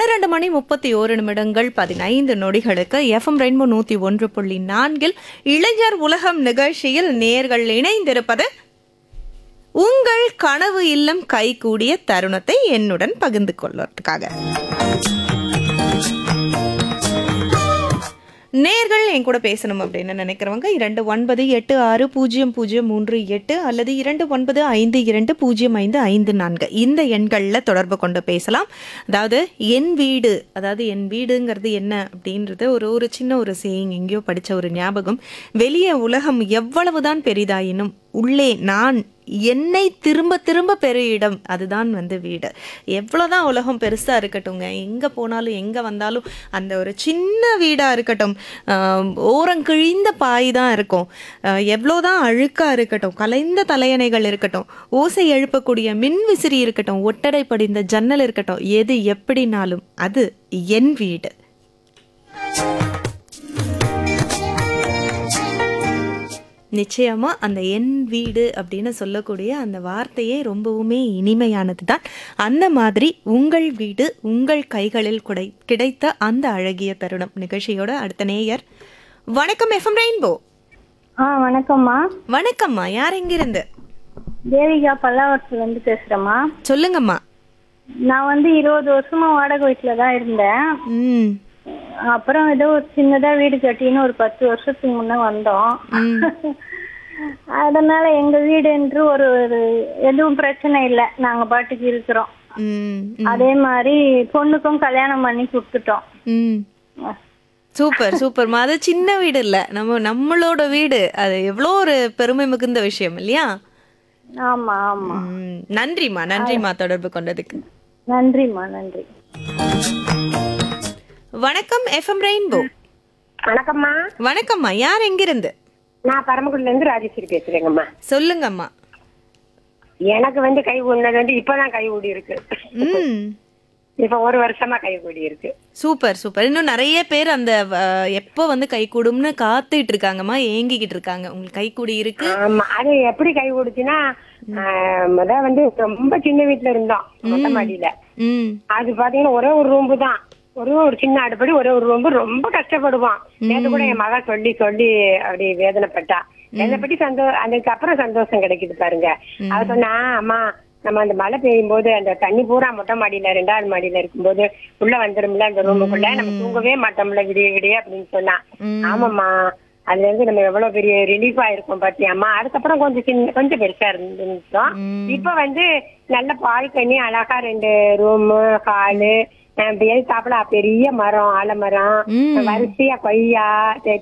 பன்னிரண்டு மணி முப்பத்தி ஓரு நிமிடங்கள் பதினைந்து நொடிகளுக்கு எஃப்எம் ரெயின்போ நூத்தி ஒன்று புள்ளி நான்கில் இளைஞர் உலகம் நிகழ்ச்சியில் நேர்கள் இணைந்திருப்பது உங்கள் கனவு இல்லம் கைகூடிய தருணத்தை என்னுடன் பகிர்ந்து கொள்வதற்காக நேர்கள் என் கூட பேசணும் அப்படின்னு நினைக்கிறவங்க இரண்டு ஒன்பது எட்டு ஆறு பூஜ்ஜியம் பூஜ்ஜியம் மூன்று எட்டு அல்லது இரண்டு ஒன்பது ஐந்து இரண்டு பூஜ்ஜியம் ஐந்து ஐந்து நான்கு இந்த எண்களில் தொடர்பு கொண்டு பேசலாம் அதாவது என் வீடு அதாவது என் வீடுங்கிறது என்ன அப்படின்றது ஒரு ஒரு சின்ன ஒரு சேயிங் எங்கேயோ படித்த ஒரு ஞாபகம் வெளியே உலகம் எவ்வளவுதான் பெரிதாயினும் உள்ளே நான் என்னை திரும்ப திரும்ப பெரு இடம் அதுதான் வந்து வீடு எவ்வளோதான் உலகம் பெருசாக இருக்கட்டும்ங்க எங்கே போனாலும் எங்கே வந்தாலும் அந்த ஒரு சின்ன வீடாக இருக்கட்டும் ஆஹ் ஓரங்கிழிந்த பாய் தான் இருக்கும் ஆஹ் எவ்வளோதான் அழுக்காக இருக்கட்டும் கலைந்த தலையணைகள் இருக்கட்டும் ஓசை எழுப்பக்கூடிய மின் விசிறி இருக்கட்டும் ஒட்டடை படிந்த ஜன்னல் இருக்கட்டும் எது எப்படினாலும் அது என் வீடு நிச்சயமா அந்த என் வீடு அப்படின்னு சொல்லக்கூடிய அந்த வார்த்தையே ரொம்பவுமே இனிமையானது தான் அந்த மாதிரி உங்கள் வீடு உங்கள் கைகளில் குடை கிடைத்த அந்த அழகிய தருணம் நிகழ்ச்சியோட அடுத்த நேயர் வணக்கம் எஃப்எம் ரெயின்போ ஆ வணக்கம்மா வணக்கம்மா யார் எங்கிருந்து தேவிகா பல்லாவரத்துல இருந்து பேசுறேம்மா சொல்லுங்கம்மா நான் வந்து இருபது வருஷமா வாடகை வீட்டுல தான் இருந்தேன் ம் அப்புறம் ஏதோ ஒரு சின்னதா வீடு கட்டின்னு ஒரு பத்து வருஷத்துக்கு முன்ன வந்தோம் அதனால எங்க வீடு என்று ஒரு ஒரு எதுவும் பிரச்சனை இல்லை நாங்க பாட்டுக்கு இருக்கிறோம் ம் அதே மாதிரி பொண்ணுக்கும் கல்யாணம் பண்ணி கொடுத்துட்டோம் ம் சூப்பர் சூப்பர்மா அது சின்ன வீடு இல்ல நம்ம நம்மளோட வீடு அது எவ்வளோ ஒரு பெருமை மிகுந்த விஷயம் இல்லையா ஆமா ஆமா ம், நன்றிம்மா நன்றிம்மா தொடர்பு கொண்டதுக்கு நன்றிம்மா நன்றி வணக்கம் எஃப்எம் ரெயின்போ வணக்கம்மா வணக்கம்மா யார் எங்கிருந்து நான் பரமக்குடில இருந்து ராஜேஸ்வரி பேசுறேங்கம்மா சொல்லுங்கம்மா எனக்கு வந்து கை ஊடினது வந்து இப்பதான் கை ஊடி இருக்கு ம் இப்ப ஒரு வருஷமா கை ஊடி இருக்கு சூப்பர் சூப்பர் இன்னும் நிறைய பேர் அந்த அஹ், எப்போ வந்து கை கூடும்னு காத்துட்டு இருக்காங்கம்மா ஏங்கிக்கிட்டு இருக்காங்க உங்களுக்கு கை கூடி இருக்கு ஆமா அது எப்படி கை ஊடுச்சுன்னா ஆஹ், முத வந்து ரொம்ப சின்ன வீட்டுல இருந்தோம் மொட்டை மாடியில ம் அது பாத்தீங்கன்னா ஒரே ஒரு ரூம்பு தான் ஒரே ஒரு சின்ன அடுப்படி ஒரே ஒரு ரூம்பு ரொம்ப கஷ்டப்படுவான் நேத்து கூட என் மகா சொல்லி சொல்லி அப்படி வேதனைப்பட்டா வேதனைப்பட்டு சந்தோ அதுக்கப்புறம் சந்தோஷம் கிடைக்குது பாருங்க அவ சொன்னா அம்மா நம்ம அந்த மழை பெய்யும் போது அந்த தண்ணி பூரா மொட்டை மாடியில ரெண்டாவது மாடியில இருக்கும்போது உள்ள வந்துரும்ல அந்த ரூமுக்குள்ள நம்ம தூங்கவே மாட்டோம்ல விடிய விடிய அப்படின்னு சொன்னா ஆமாம்மா அதுல இருந்து நம்ம எவ்வளவு பெரிய ரிலீஃப் ஆயிருக்கோம் பாத்தியாம்மா அதுக்கப்புறம் கொஞ்சம் சின்ன கொஞ்சம் பெருசா இருந்துட்டோம் இப்ப வந்து நல்ல பால்கனி அழகா ரெண்டு ரூமு ஹாலு எதிர்த்தாப்புல பெரிய மரம் ஆலமரம் ம். வரிசையா கொய்யா தெ-